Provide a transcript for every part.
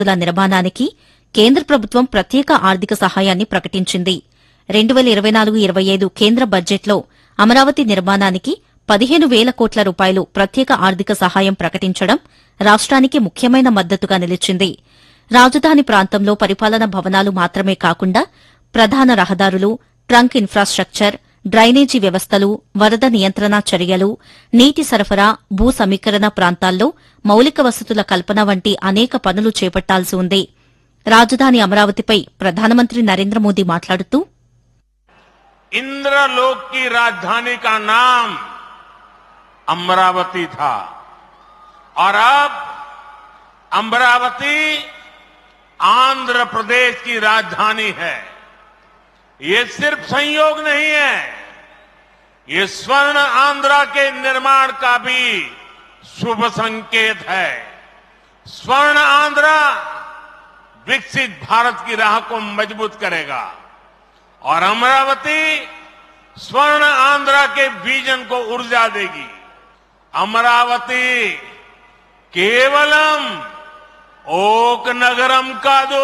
ల నిర్మాణానికి కేంద్ర ప్రభుత్వం ప్రత్యేక ఆర్థిక సహాయాన్ని ప్రకటించింది రెండు వేల ఇరవై నాలుగు ఇరవై ఐదు కేంద్ర బడ్జెట్లో అమరావతి నిర్మాణానికి పదిహేను వేల కోట్ల రూపాయలు ప్రత్యేక ఆర్థిక సహాయం ప్రకటించడం రాష్ట్రానికి ముఖ్యమైన మద్దతుగా నిలిచింది రాజధాని ప్రాంతంలో పరిపాలన భవనాలు మాత్రమే కాకుండా ప్రధాన రహదారులు ట్రంక్ ఇన్ఫ్రాస్ట్రక్చర్ డ్రైనేజీ వ్యవస్థలు వరద నియంత్రణ చర్యలు నీటి సరఫరా భూ సమీకరణ ప్రాంతాల్లో మౌలిక వసతుల కల్పన వంటి అనేక పనులు చేపట్టాల్సి ఉంది రాజధాని అమరావతిపై ప్రధానమంత్రి నరేంద్ర మోదీ మాట్లాడుతూ इंद्रलोक की राजधानी का नाम अमरावती था और अब अमरावती आंध्र प्रदेश की राजधानी है ये सिर्फ संयोग नहीं है ये स्वर्ण आंध्रा के निर्माण का भी शुभ संकेत है स्वर्ण आंध्रा विकसित भारत की राह को मजबूत करेगा और अमरावती स्वर्ण आंध्रा के विजन को ऊर्जा देगी अमरावती केवलम ओक नगरम का दो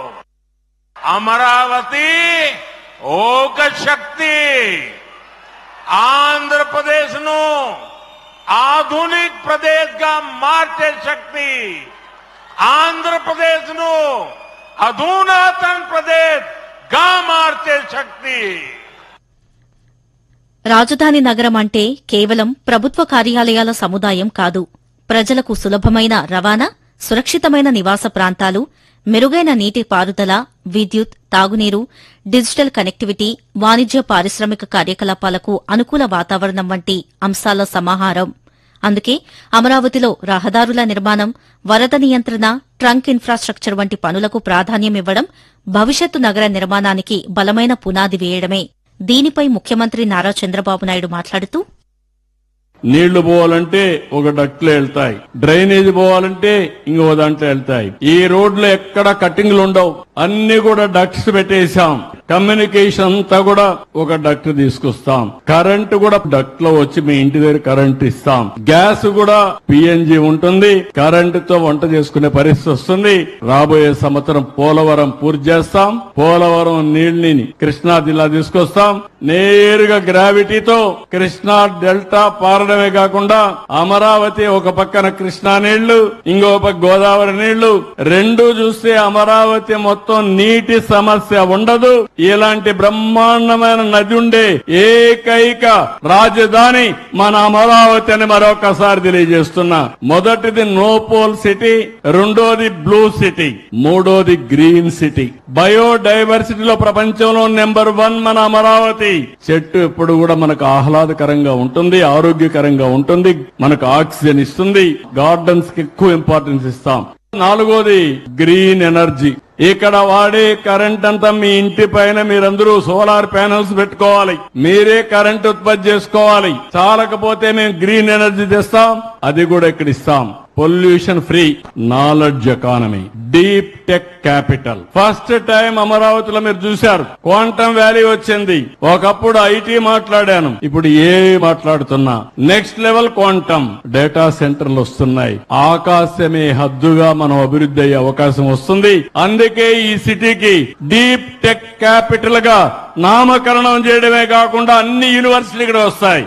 अमरावती ओक शक्ति आंध्र प्रदेश नो આધુનિક પ્રદેશમાં માટે શક્તિ આંધ્રપ્રદેશનો અધુનાતન પ્રદેશ గా మార్చే శక్తి రాజధాని నగరం అంటే కేవలం ప్రభుత్వ కార్యాలయాల సముదాయం కాదు ప్రజలకు సులభమైన రవాణా సురక్షితమైన నివాస ప్రాంతాలు మెరుగైన నీటి పారుదల విద్యుత్ తాగునీరు డిజిటల్ కనెక్టివిటీ వాణిజ్య పారిశ్రామిక కార్యకలాపాలకు అనుకూల వాతావరణం వంటి అంశాల సమాహారం అందుకే అమరావతిలో రహదారుల నిర్మాణం వరద నియంత్రణ ట్రంక్ ఇన్ఫ్రాస్ట్రక్చర్ వంటి పనులకు ప్రాధాన్యమివ్వడం భవిష్యత్తు నగర నిర్మాణానికి బలమైన పునాది వేయడమే దీనిపై ముఖ్యమంత్రి నారా చంద్రబాబు నాయుడు మాట్లాడుతూ నీళ్లు పోవాలంటే ఒక డక్ట్లో వెళ్తాయి డ్రైనేజ్ పోవాలంటే ఇంకో దాంట్లో వెళ్తాయి ఈ రోడ్లు ఎక్కడ కట్టింగ్లు ఉండవు అన్ని కూడా డక్ట్స్ పెట్టేశాం కమ్యూనికేషన్ అంతా కూడా ఒక డక్ట్ తీసుకొస్తాం కరెంట్ కూడా డక్ట్ లో వచ్చి మీ ఇంటి దగ్గర కరెంట్ ఇస్తాం గ్యాస్ కూడా పిఎన్జి ఉంటుంది కరెంటు తో వంట చేసుకునే పరిస్థితి వస్తుంది రాబోయే సంవత్సరం పోలవరం పూర్తి చేస్తాం పోలవరం నీళ్ళని కృష్ణా జిల్లా తీసుకొస్తాం నేరుగా గ్రావిటీతో కృష్ణా డెల్టా పారడమే కాకుండా అమరావతి ఒక పక్కన కృష్ణా నీళ్లు ఇంకో పక్క గోదావరి నీళ్లు రెండు చూస్తే అమరావతి మొత్తం నీటి సమస్య ఉండదు ఇలాంటి బ్రహ్మాండమైన నది ఉండే ఏకైక రాజధాని మన అమరావతి అని మరొకసారి తెలియజేస్తున్నా మొదటిది నోపోల్ సిటీ రెండోది బ్లూ సిటీ మూడోది గ్రీన్ సిటీ బయోడైవర్సిటీలో ప్రపంచంలో నెంబర్ వన్ మన అమరావతి చెట్టు ఎప్పుడు కూడా మనకు ఆహ్లాదకరంగా ఉంటుంది ఆరోగ్యకరంగా ఉంటుంది మనకు ఆక్సిజన్ ఇస్తుంది గార్డెన్స్ కి ఎక్కువ ఇంపార్టెన్స్ ఇస్తాం నాలుగోది గ్రీన్ ఎనర్జీ ఇక్కడ వాడే కరెంట్ అంతా మీ ఇంటి పైన మీరందరూ సోలార్ ప్యానెల్స్ పెట్టుకోవాలి మీరే కరెంట్ ఉత్పత్తి చేసుకోవాలి చాలకపోతే మేము గ్రీన్ ఎనర్జీ తెస్తాం అది కూడా ఇక్కడ ఇస్తాం pollution free knowledge economy deep tech capital first time అమరావతిలో మీరు చూశారు క్వాంటమ్ వ్యాలీ వచ్చింది ఒకప్పుడు ఐటీ మాట్లాడాను ఇప్పుడు ఏ మాట్లాడుతున్నా నెక్స్ట్ లెవెల్ క్వాంటమ్ డేటా సెంటర్లు వస్తున్నాయి ఆకాశమే హద్దుగా మనం అభివృద్ధి అయ్యే అవకాశం వస్తుంది అందుకే ఈ సిటీకి డీప్ టెక్ క్యాపిటల్ గా నామకరణం చేయడమే కాకుండా అన్ని యూనివర్సిటీలు ఇక్కడ వస్తాయి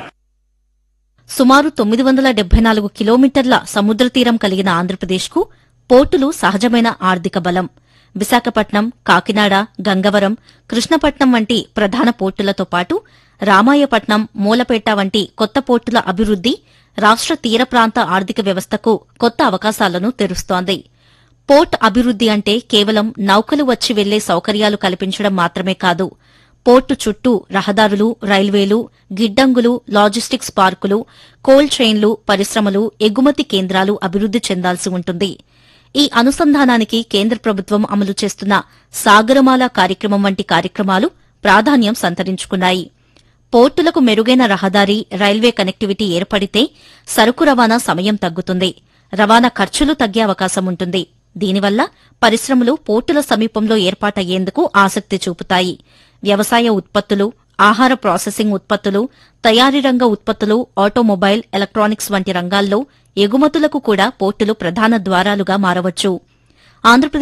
సుమారు తొమ్మిది వందల డెబ్బై నాలుగు కిలోమీటర్ల సముద్ర తీరం కలిగిన ఆంధ్రప్రదేశ్కు పోర్టులు సహజమైన ఆర్థిక బలం విశాఖపట్నం కాకినాడ గంగవరం కృష్ణపట్నం వంటి ప్రధాన పోర్టులతో పాటు రామాయపట్నం మూలపేట వంటి కొత్త పోర్టుల అభివృద్ది రాష్ట్ర తీర ప్రాంత ఆర్థిక వ్యవస్థకు కొత్త అవకాశాలను తెరుస్తోంది పోర్ట్ అభివృద్ది అంటే కేవలం నౌకలు వచ్చి వెళ్లే సౌకర్యాలు కల్పించడం మాత్రమే కాదు పోర్టు చుట్టూ రహదారులు రైల్వేలు గిడ్డంగులు లాజిస్టిక్స్ పార్కులు కోల్డ్ చైన్లు పరిశ్రమలు ఎగుమతి కేంద్రాలు అభివృద్ది చెందాల్సి ఉంటుంది ఈ అనుసంధానానికి కేంద్ర ప్రభుత్వం అమలు చేస్తున్న సాగరమాల కార్యక్రమం వంటి కార్యక్రమాలు ప్రాధాన్యం సంతరించుకున్నాయి పోర్టులకు మెరుగైన రహదారి రైల్వే కనెక్టివిటీ ఏర్పడితే సరుకు రవాణా సమయం తగ్గుతుంది రవాణా ఖర్చులు తగ్గే అవకాశం ఉంటుంది దీనివల్ల పరిశ్రమలు పోర్టుల సమీపంలో ఏర్పాటయ్యేందుకు ఆసక్తి చూపుతాయి వ్యవసాయ ఉత్పత్తులు ఆహార ప్రాసెసింగ్ ఉత్పత్తులు తయారీ రంగ ఉత్పత్తులు ఆటోమొబైల్ ఎలక్ట్రానిక్స్ వంటి రంగాల్లో ఎగుమతులకు కూడా పోర్టులు ప్రధాన ద్వారాలుగా మారవచ్చు ఆంధ్రప్రదేశ్